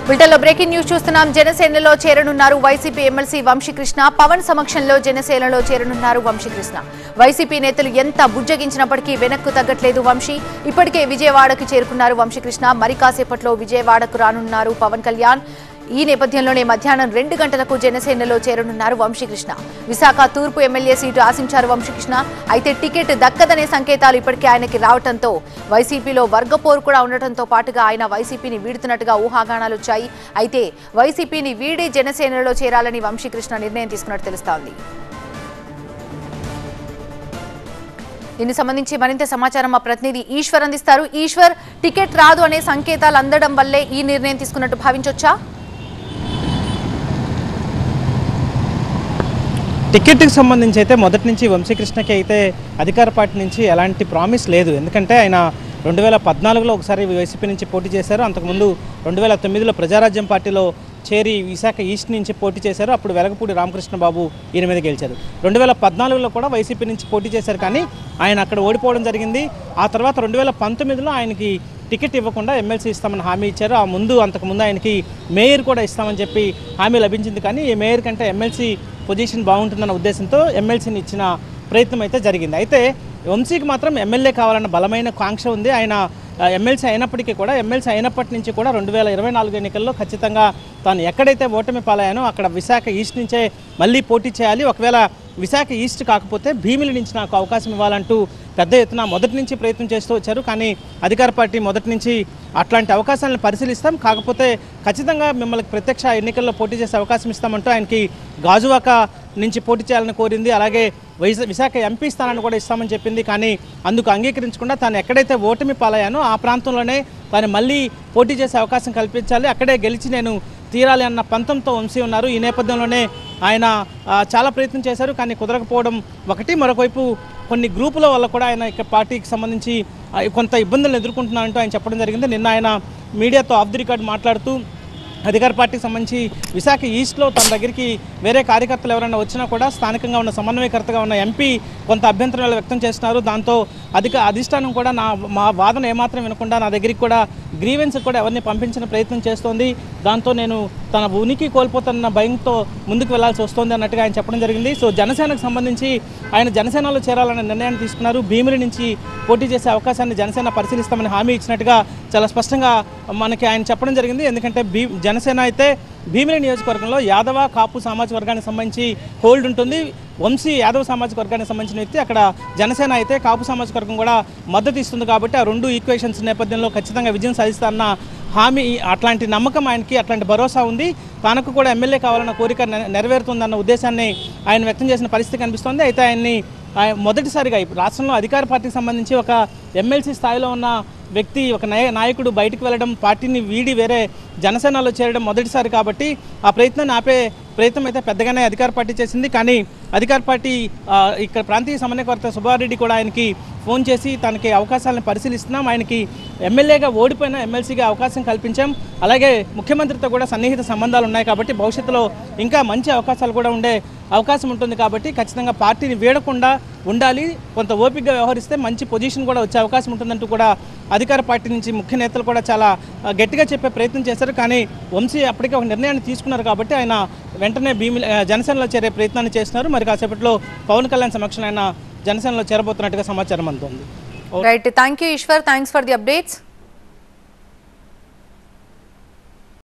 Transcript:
బులెటిన్లో breaking news చూస్తున్నాం జనసేనలో చేరనున్నారు వైసీపీ ఎమ్మెల్సీ వంశీకృష్ణ పవన్ సమక్షంలో జనసేనలో చేరనున్నారు వంశీకృష్ణ వైసీపీ నేతలు ఎంత బుజ్జగించినప్పటికీ వెనక్కు తగ్గట్లేదు వంశీ ఇప్పటికే విజయవాడకు చేరుకున్నారు వంశీకృష్ణ మరి కాసేపట్లో విజయవాడకు రానున్నారు పవన్ కళ్యాణ్ ఈ నేపథ్యంలోనే మధ్యాహ్నం రెండు గంటలకు జనసేనలో చేరనున్నారు వంశీకృష్ణ విశాఖ తూర్పు ఎమ్మెల్యే సీటు ఆశించారు వంశీకృష్ణ అయితే టికెట్ దక్కదనే సంకేతాలు ఇప్పటికే ఆయనకి రావడంతో వైసీపీలో వర్గపోరు కూడా ఉండటంతో పాటుగా ఆయన వైసీపీని వీడుతున్నట్టుగా ఊహాగానాలు వచ్చాయి అయితే వైసీపీని వీడి జనసేనలో చేరాలని వంశీకృష్ణ నిర్ణయం తీసుకున్నట్టు తెలుస్తోంది దీనికి సంబంధించి మరింత సమాచారం మా ప్రతినిధి ఈశ్వర్ అందిస్తారు ఈశ్వర్ టికెట్ రాదు అనే సంకేతాలు అందడం వల్లే ఈ నిర్ణయం తీసుకున్నట్టు భావించొచ్చా టికెట్కి సంబంధించి అయితే మొదటి నుంచి వంశీకృష్ణకి అయితే అధికార పార్టీ నుంచి ఎలాంటి ప్రామిస్ లేదు ఎందుకంటే ఆయన రెండు వేల పద్నాలుగులో ఒకసారి వైసీపీ నుంచి పోటీ చేశారు అంతకుముందు రెండు వేల తొమ్మిదిలో ప్రజారాజ్యం పార్టీలో చేరి విశాఖ ఈస్ట్ నుంచి పోటీ చేశారు అప్పుడు వెలగపూడి రామకృష్ణ బాబు ఈయన మీద గెలిచారు రెండు వేల పద్నాలుగులో కూడా వైసీపీ నుంచి పోటీ చేశారు కానీ ఆయన అక్కడ ఓడిపోవడం జరిగింది ఆ తర్వాత రెండు వేల పంతొమ్మిదిలో ఆయనకి టికెట్ ఇవ్వకుండా ఎమ్మెల్సీ ఇస్తామని హామీ ఇచ్చారు ఆ ముందు అంతకుముందు ఆయనకి మేయర్ కూడా ఇస్తామని చెప్పి హామీ లభించింది కానీ ఈ మేయర్ కంటే ఎమ్మెల్సీ పొజిషన్ బాగుంటుందన్న ఉద్దేశంతో ఎమ్మెల్సీని ఇచ్చిన ప్రయత్నం అయితే జరిగింది అయితే వంశీకి మాత్రం ఎమ్మెల్యే కావాలన్న బలమైన కాంక్ష ఉంది ఆయన ఆ, ఎమ్మెల్సీ అయినప్పటికీ కూడా ఎమ్మెల్సీ అయినప్పటి నుంచి కూడా రెండు వేల ఇరవై నాలుగు ఎన్నికల్లో ఖచ్చితంగా తాను ఎక్కడైతే ఓటమి పాలయ్యానో అక్కడ విశాఖ ఈస్ట్ నుంచే మళ్ళీ పోటీ చేయాలి ఒకవేళ విశాఖ ఈస్ట్ కాకపోతే భీమిలి నుంచి నాకు అవకాశం ఇవ్వాలంటూ పెద్ద ఎత్తున మొదటి నుంచి ప్రయత్నం చేస్తూ వచ్చారు కానీ అధికార పార్టీ మొదటి నుంచి అట్లాంటి అవకాశాలను పరిశీలిస్తాం కాకపోతే ఖచ్చితంగా మిమ్మల్ని ప్రత్యక్ష ఎన్నికల్లో పోటీ చేసే అవకాశం ఇస్తామంటూ ఆయనకి గాజువాక నుంచి పోటీ చేయాలని కోరింది అలాగే వైజ విశాఖ ఎంపీ స్థానాన్ని కూడా ఇస్తామని చెప్పింది కానీ అందుకు అంగీకరించకుండా తాను ఎక్కడైతే ఓటమి పాలయ్యానో ఆ ప్రాంతంలోనే తాను మళ్ళీ పోటీ చేసే అవకాశం కల్పించాలి అక్కడే గెలిచి నేను తీరాలి అన్న పంతంతో వంశీ ఉన్నారు ఈ నేపథ్యంలోనే ఆయన ఆ, చాలా ప్రయత్నం చేశారు కానీ కుదరకపోవడం ఒకటి మరొకవైపు కొన్ని గ్రూపుల వల్ల కూడా ఆయన ఇక్కడ పార్టీకి సంబంధించి ఆ, కొంత ఇబ్బందులను ఎదుర్కొంటున్నారంటూ ఆయన చెప్పడం జరిగింది నిన్న ఆయన మీడియాతో ఆఫ్ ది రికార్డ్ మాట్లాడుతూ అధికార పార్టీకి సంబంధించి విశాఖ ఈస్ట్లో తన దగ్గరికి వేరే కార్యకర్తలు ఎవరైనా వచ్చినా కూడా స్థానికంగా ఉన్న సమన్వయకర్తగా ఉన్న ఎంపీ కొంత అభ్యంతరాలు వ్యక్తం చేస్తున్నారు దాంతో అధిక అధిష్టానం కూడా నా మా వాదన ఏమాత్రం వినకుండా నా దగ్గరికి కూడా గ్రీవెన్స్ కూడా ఎవరిని పంపించిన ప్రయత్నం చేస్తోంది దాంతో నేను తన ఉనికి కోల్పోతున్న భయంతో ముందుకు వెళ్లాల్సి వస్తోంది అన్నట్టుగా ఆయన చెప్పడం జరిగింది సో జనసేనకు సంబంధించి ఆయన జనసేనలో చేరాలనే నిర్ణయాన్ని తీసుకున్నారు భీమిలి నుంచి పోటీ చేసే అవకాశాన్ని జనసేన పరిశీలిస్తామని హామీ ఇచ్చినట్టుగా చాలా స్పష్టంగా మనకి ఆయన చెప్పడం జరిగింది ఎందుకంటే భీ జనసేన అయితే భీమిలి నియోజకవర్గంలో యాదవ కాపు సామాజిక వర్గానికి సంబంధించి హోల్డ్ ఉంటుంది వంశీ యాదవ సామాజిక వర్గానికి సంబంధించిన వ్యక్తి అక్కడ జనసేన అయితే కాపు సామాజిక వర్గం కూడా మద్దతు ఇస్తుంది కాబట్టి ఆ రెండు ఈక్వేషన్స్ నేపథ్యంలో ఖచ్చితంగా విజయం సాధిస్తారన్న హామీ అట్లాంటి నమ్మకం ఆయనకి అట్లాంటి భరోసా ఉంది తనకు కూడా ఎమ్మెల్యే కావాలన్న కోరిక నె- నెరవేరుతుందన్న ఉద్దేశాన్ని ఆయన వ్యక్తం చేసిన పరిస్థితి కనిపిస్తోంది అయితే ఆయన్ని ఆయన మొదటిసారిగా ఇప్పుడు రాష్ట్రంలో అధికార పార్టీకి సంబంధించి ఒక ఎమ్మెల్సీ స్థాయిలో ఉన్న వ్యక్తి ఒక నాయ నాయకుడు బయటకు వెళ్ళడం పార్టీని వీడి వేరే జనసేనలో చేరడం మొదటిసారి కాబట్టి ఆ ప్రయత్నాన్ని ఆపే ప్రయత్నం అయితే పెద్దగానే అధికార పార్టీ చేసింది కానీ అధికార పార్టీ ఆ, ఇక్కడ ప్రాంతీయ సమన్వయకర్త సుబ్బారెడ్డి కూడా ఆయనకి ఫోన్ చేసి తనకి అవకాశాలను పరిశీలిస్తున్నాం ఆయనకి ఎమ్మెల్యేగా ఓడిపోయిన ఎమ్మెల్సీగా అవకాశం కల్పించాం అలాగే ముఖ్యమంత్రితో కూడా సన్నిహిత సంబంధాలు ఉన్నాయి కాబట్టి భవిష్యత్తులో ఇంకా మంచి అవకాశాలు కూడా ఉండే అవకాశం ఉంటుంది కాబట్టి ఖచ్చితంగా పార్టీని వీడకుండా ఉండాలి కొంత ఓపికగా వ్యవహరిస్తే మంచి పొజిషన్ కూడా వచ్చే అవకాశం ఉంటుందంటూ కూడా అధికార పార్టీ నుంచి ముఖ్య నేతలు కూడా చాలా ఆ, గట్టిగా చెప్పే ప్రయత్నం చేశారు కానీ వంశీ అప్పటికే ఒక నిర్ణయాన్ని తీసుకున్నారు కాబట్టి ఆయన వెంటనే భీమి ఆ, జనసేనలో చేరే ప్రయత్నాన్ని చేస్తున్నారు మరి కాసేపట్లో పవన్ కళ్యాణ్ సమక్షంలో ఆయన జనసేనలో చేరబోతున్నట్టుగా సమాచారం అందుతుంది right thank you Eshwar thanks for the updates